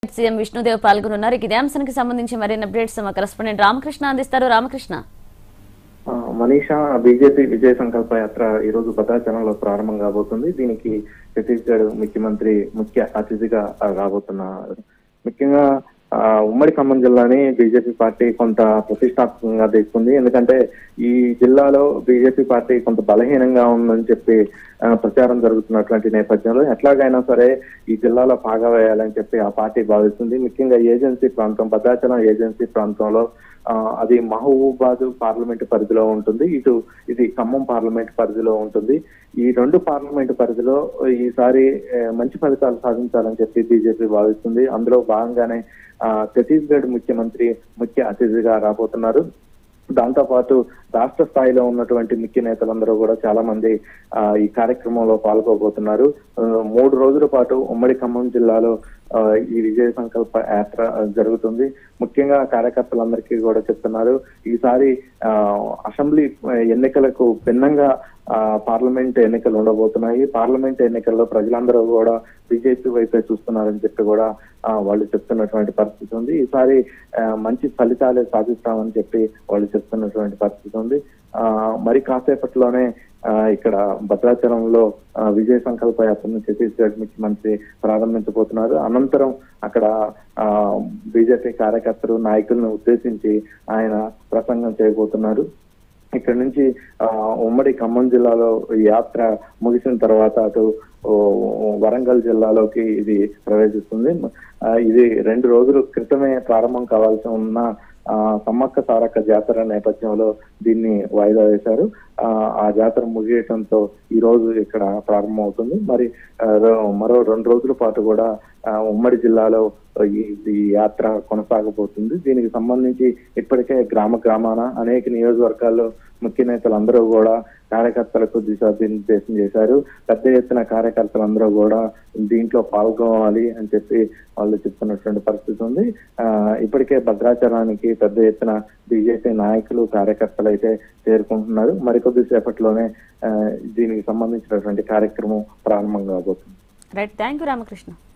CM Vishnudev పాల్గొనున్నారు ఇక ఇదే అంశానికి సంబంధించి మరిన్ని అప్డేట్స్ మా కరెస్పాండెంట్ రామకృష్ణ అందిస్తారు రామకృష్ణ ఆ, మనీషా బీజేపీ విజయ సంకల్ప యాత్ర ఈ రోజు భద్రాచలంలో ప్రారంభం కాబోతుంది దీనికి ఛత్తీస్గఢ్ ముఖ్యమంత్రి ముఖ్య అతిథిగా ఆ, రాబోతున్నారు ముఖ్యంగా ఆ, ఉమ్మడి ఖమ్మం జిల్లాని బీజేపీ పార్టీ కొంత ప్రతిష్టాత్మకంగా తీసుకుంది ఎందుకంటే ఈ జిల్లాలో బీజేపీ పార్టీ కొంత బలహీనంగా ఉందని చెప్పి ఆ, ప్రచారం జరుగుతున్నటువంటి నేపథ్యంలో ఎట్లాగైనా సరే ఈ జిల్లాలో పాగా వేయాలని చెప్పి ఆ పార్టీ భావిస్తుంది ముఖ్యంగా ఏజెన్సీ ప్రాంతం భద్రాచలం ఏజెన్సీ ప్రాంతంలో ఆ, అది మహబూబాద్ పార్లమెంట్ పరిధిలో ఉంటుంది ఇటు ఇది ఖమ్మం పార్లమెంట్ పరిధిలో ఉంటుంది ఈ రెండు పార్లమెంట్ పరిధిలో ఈసారి ఆ, మంచి ఫలితాలు సాధించాలని చెప్పి బీజేపీ భావిస్తుంది అందులో భాగంగానే ఆ, ఛత్తీస్గఢ్ ముఖ్యమంత్రి ముఖ్య అతిథిగా రాబోతున్నారు దాంతో పాటు రాష్ట్ర స్థాయిలో ఉన్నటువంటి ముఖ్య నేతలందరూ కూడా చాలా మంది ఆ, ఈ కార్యక్రమంలో పాల్గొబోతున్నారు ఆ, మూడు రోజుల పాటు ఉమ్మడి ఖమ్మం జిల్లాలో ఆ, ఈ విజయ సంకల్ప యాత్ర ఆ, జరుగుతుంది ముఖ్యంగా కార్యకర్తలందరికీ కూడా చెప్తున్నారు ఈసారి ఆ, అసెంబ్లీ ఎన్నికలకు భిన్నంగా ఆ, పార్లమెంట్ ఎన్నికలు ఉండబోతున్నాయి పార్లమెంట్ ఎన్నికల్లో ప్రజలందరూ కూడా బీజేపీ వైపే చూస్తున్నారని చెప్పి కూడా ఆ, వాళ్ళు చెప్తున్నటువంటి పరిస్థితి ఉంది ఈసారి ఆ, మంచి ఫలితాలే సాధిస్తామని చెప్పి వాళ్ళు చెప్తున్నటువంటి పరిస్థితి ఉంది ఆ, మరి కాసేపట్లోనే ఆ, ఇక్కడ భద్రాచలంలో ఆ, విజయ సంకల్ప యాత్రను ఛత్తీస్గఢ్ ముఖ్యమంత్రి ప్రారంభించబోతున్నారు అనంతరం అక్కడ ఆ, బీజేపీ కార్యకర్తలు నాయకులను ఉద్దేశించి ఆయన ప్రసంగం చేయబోతున్నారు ఇక్కడ నుంచి ఆ, ఉమ్మడి ఖమ్మం జిల్లాలో ఈ యాత్ర ముగిసిన తర్వాత అటు ఓ, వరంగల్ జిల్లాలోకి ఇది ప్రవేశిస్తుంది ఆ, ఇది రెండు రోజుల క్రితమే ప్రారంభం కావాల్సి ఉన్న ఆ, సమ్మక్క సారక్క జాతర నేపథ్యంలో దీన్ని వాయిదా వేశారు ఆ, ఆ జాతర ముగియటంతో ఈ రోజు ఇక్కడ ప్రారంభమవుతుంది మరి ఆ, రో- మరో రెండు రోజుల పాటు కూడా ఆ, ఉమ్మడి జిల్లాలో ఈ ఈ యాత్ర కొనసాగబోతుంది దీనికి సంబంధించి ఇప్పటికే గ్రామ గ్రామాన అనేక నియోజకవర్గాల్లో ముఖ్య నేతలందరూ కూడా కార్యకర్తలకు దిశానిర్దేశం చేశారు పెద్ద ఎత్తున కార్యకర్తలందరూ కూడా దీంట్లో పాల్గొనాలి అని చెప్పి వాళ్ళు చెప్తున్నటువంటి పరిస్థితి ఉంది ఆ, ఇప్పటికే భద్రాచలానికి పెద్ద ఎత్తున బీజేపీ నాయకులు కార్యకర్తలు అయితే చేరుకుంటున్నారు మరికొద్ది సేపట్లోనే ఆ, దీనికి సంబంధించినటువంటి కార్యక్రమం ప్రారంభం కాబోతుంది రైట్ థ్యాంక్ యూ రామకృష్ణ